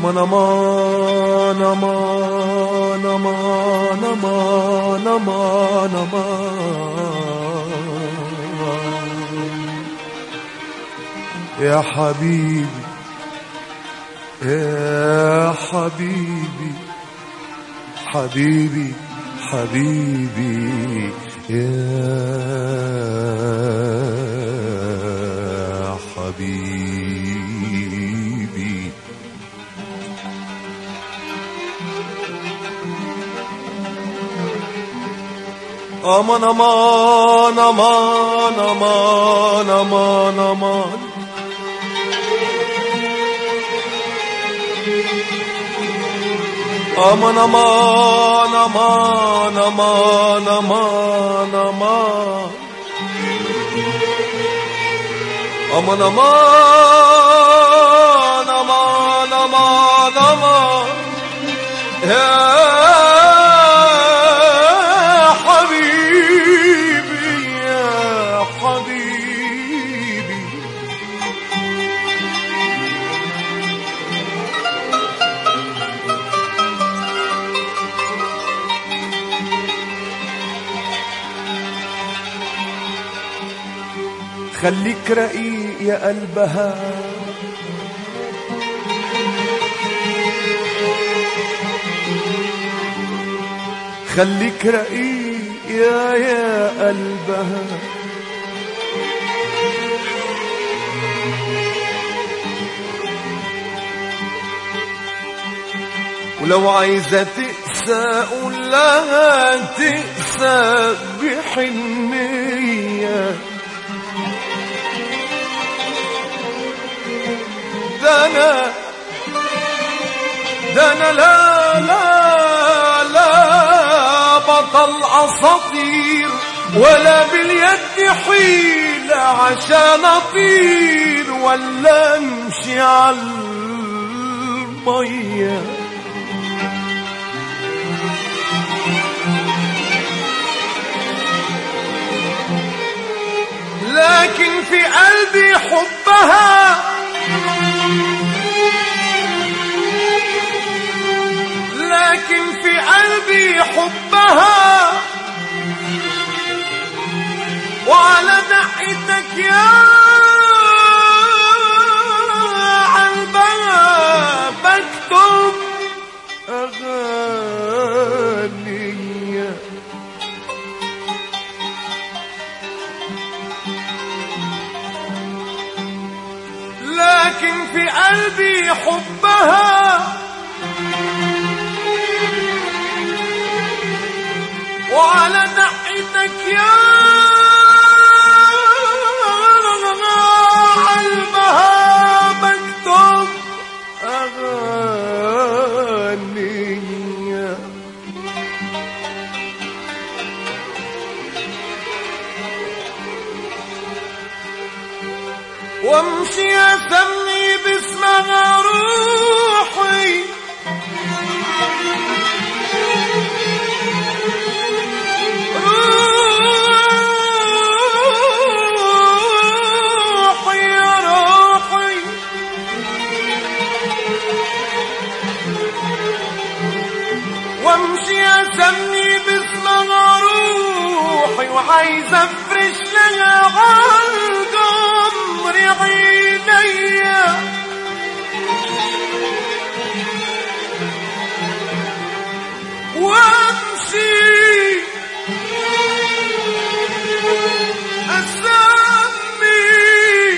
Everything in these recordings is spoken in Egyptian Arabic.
أمان أمان أمان أمان أمان أمان أمان يا حبيبي يا حبيبي حبيبي حبيبي يا حبيبي أمان أمان أمان أمان أمان أمان أمان أمان أمان أمان أمان أمان أمان أمان أمان أمان أمان يا حبيبي يا حبيبي خليك رقيق يا قلبها خليك رقيق يا يا قلبها ولو عايزة تقسى قول لها تقسى بحنية ده أنا ده أنا لا لا لا بطل أساطير ولا باليد حيلة عشان أطير ولا أمشي على المية لكن في قلبي حبها لكن في قلبي حبها وعلى دقتك يا قلبها بكتب أغاني لكن في قلبي حبها وعلى دقتك يا قلبها مكتوب أغاني وامشي اسمي باسمها روحي روحي يا روحي وامشي اسمي باسمها روحي وعايز افرش لها عالقمر عينيا وامشي اسمي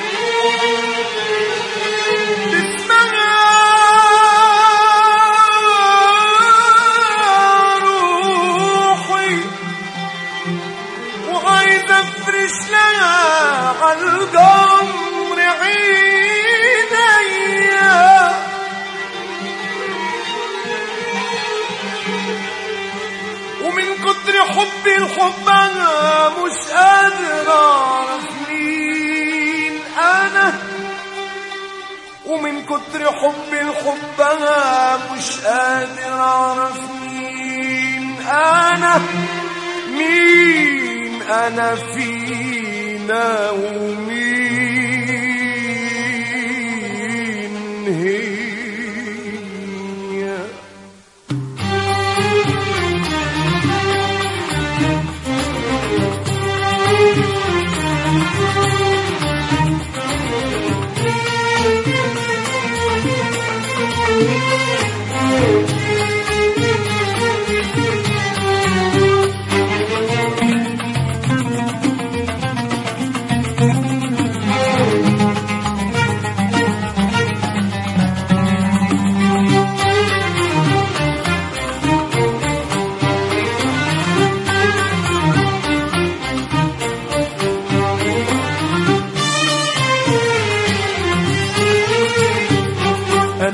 باسمها روحي وعايز افرش لها عالقمر عينيا ومن كتر حبي الحب انا مش قادر اعرف مين انا ومن كتر حبي الحب انا مش قادر اعرف مين انا مين انا فينا ومين هي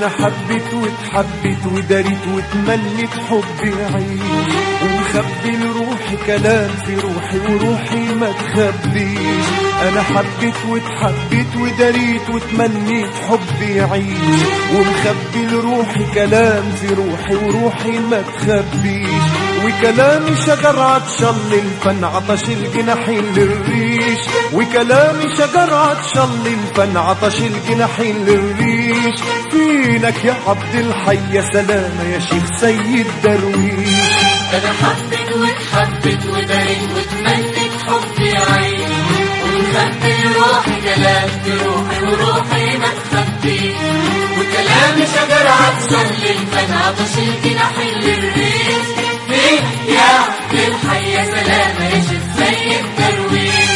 انا حبيت واتحبيت وداريت واتمنيت حبي عيش ومخبي لروحي كلام في روحي وروحي ما تخبيش انا حبيت واتحبيت وداريت واتمنيت حبي يعيش ومخبي لروحي كلام في روحي وروحي ما تخبيش وكلامي شجر عطشان للفن عطش الجناحين للريش وكلامي شجر عطشان للفن عطش الجناحين للريش فينك يا عبد الحي يا سلامة يا شيخ سيد درويش انا حبيت واتحبيت وداريت واتمنيت حبي يعيش ومخبي روحي كلام في روحي وروحي ما تخبي وكلامي شجر عطشان للفن عطش الجناحين للريش فين يا عبد الحي يا سلامة يا شيخ سيد درويش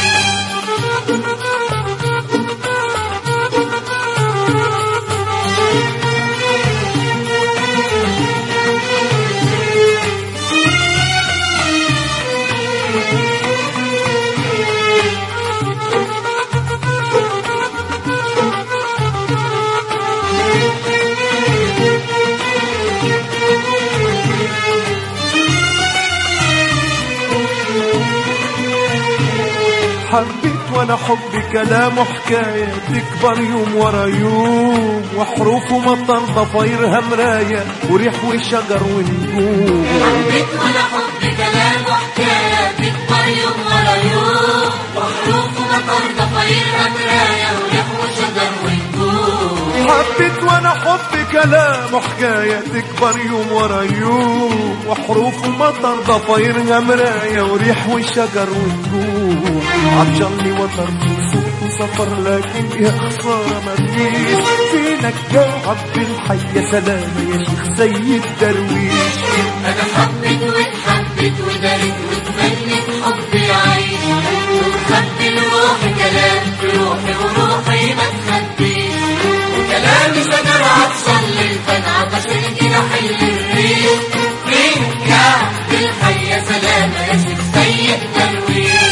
حبيت وانا حبي كلام وحكاية تكبر يوم ورا يوم وحروف ومطر ضفايرها مراية وريح وشجر ونجوم حبيت وانا حبي كلام وحكاية تكبر يوم ورا يوم وحروف ومطر ضفايرها مراية وريح وشجر ونجوم حبيت وانا حبي كلام وحكاية تكبر يوم ورا يوم وحروف ومطر ضفايرها مراية وريح وشجر ونجوم عطشاني وتر صوت وسفر لكن يا خسارة ما تجيش فينك يا عبد الحي يا سلامة يا شيخ سيد درويش انا حبيت واتحبيت ودارت واتمنيت حبي يعيش ومخبي لروحي كلام في روحي وروحي ما تخبيش وكلامي شجر عطشان للفن عطش الجناحين للريح فين يا عبد الحي يا سلامة يا شيخ سيد درويش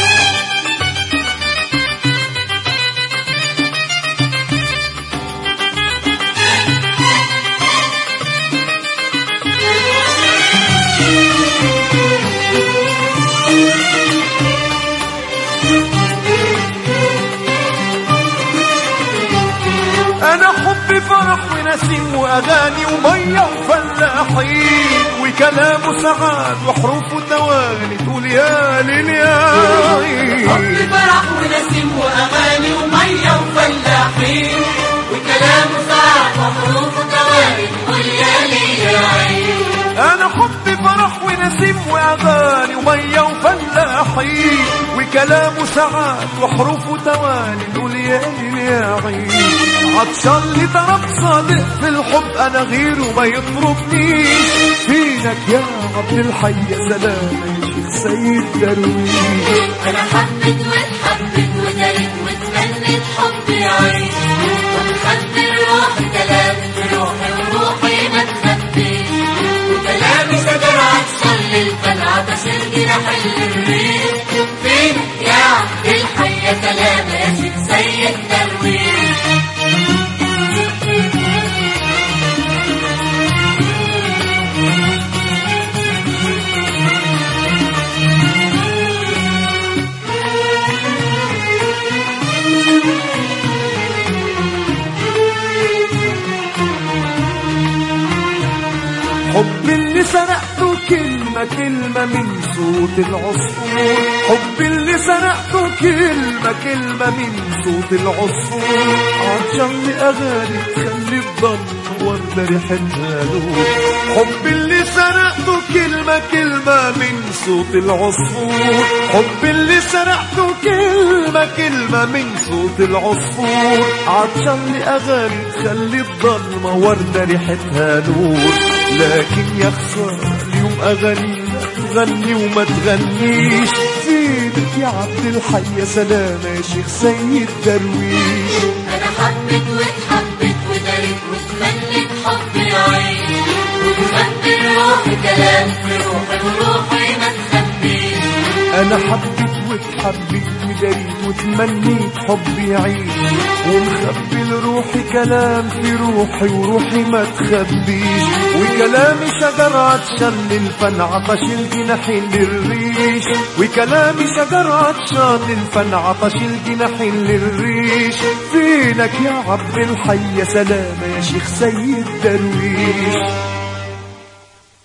انا حبي فرح ونسيم واغاني وميه وفلاحين وكلام سعاد وحروف ودواني تقول يا ليل يا عين. حب فرح ونسيم واغاني وميه وفلاحين وكلام ساعات وحروف وكوارث قول يا لي يا عين انا حبي فرح ونسيم واغاني وميه وفلاحين وكلام سعاد وحروف وتواني نقول يا ليل يا عين عطشان لطرب صادق في الحب انا غيره ما يطربنيش فينك يا عبد الحي يا سلام يا شيخ سيد درويش انا حبيت واتحبيت ودارت واتمنيت حبي يعيش ومخبي روحي كلام في روحي وروحي ما تخبيش وكلامي شجر عطشان للفن عطش الجناحين للريح فين يا عبد الحي يا سلامة يا شيخ سيد درويش حب اللي سرقته كلمة كلمة من صوت العصفور حب اللي سرقته كلمة كلمة من صوت العصفور عطشان لأغاني تخلي الضن وردة ريحتها نور حب اللي سرقته كلمة كلمة من صوت العصفور حب اللي سرقته كلمة كلمة من صوت العصفور عطشان لأغاني تخلي الضلمة وردة ريحتها نور لكن يا خسارة اليوم أغاني تغني وما تغنيش فينك يا عبد الحي يا سلامة يا شيخ سيد درويش انا حبيت واتحبيت ودارت واتمنيت حبي يعيش ومخبي روحي كلام في روحي وروحي ما تخبيش أنا حبيت واتحبيت وداريت وتمنيت حبي يعيش ومخبي لروحي كلام في روحي وروحي ما تخبيش وكلامي شجر عطشان للفن عطش الجناحين للريش وكلامي شجر عطشان للفن عطش الجناحين للريش فينك يا عبد الحي يا سلامة يا شيخ سيد درويش